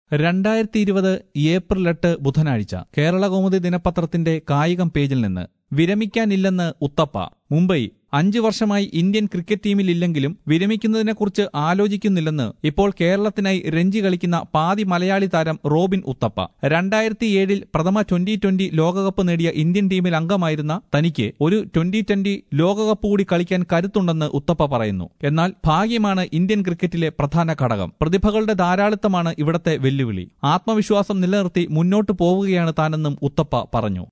രണ്ടായിരത്തി ഇരുപത് ഏപ്രിൽ എട്ട് ബുധനാഴ്ച കേരള കൗമുദി ദിനപത്രത്തിന്റെ കായികം പേജിൽ നിന്ന് വിരമിക്കാനില്ലെന്ന് ഉത്തപ്പ മുംബൈ അഞ്ചു വർഷമായി ഇന്ത്യൻ ക്രിക്കറ്റ് ടീമിൽ ഇല്ലെങ്കിലും വിരമിക്കുന്നതിനെക്കുറിച്ച് ആലോചിക്കുന്നില്ലെന്ന് ഇപ്പോൾ കേരളത്തിനായി രഞ്ജി കളിക്കുന്ന പാതി മലയാളി താരം റോബിൻ ഉത്തപ്പ രണ്ടായിരത്തി ഏഴിൽ പ്രഥമ ട്വന്റി ട്വന്റി ലോകകപ്പ് നേടിയ ഇന്ത്യൻ ടീമിൽ അംഗമായിരുന്ന തനിക്ക് ഒരു ട്വന്റി ട്വന്റി ലോകകപ്പ് കൂടി കളിക്കാൻ കരുത്തുണ്ടെന്ന് ഉത്തപ്പ പറയുന്നു എന്നാൽ ഭാഗ്യമാണ് ഇന്ത്യൻ ക്രിക്കറ്റിലെ പ്രധാന ഘടകം പ്രതിഭകളുടെ ധാരാളിത്തമാണ് ഇവിടത്തെ വെല്ലുവിളി ആത്മവിശ്വാസം നിലനിർത്തി മുന്നോട്ടു പോവുകയാണ് താനെന്നും ഉത്തപ്പ പറഞ്ഞു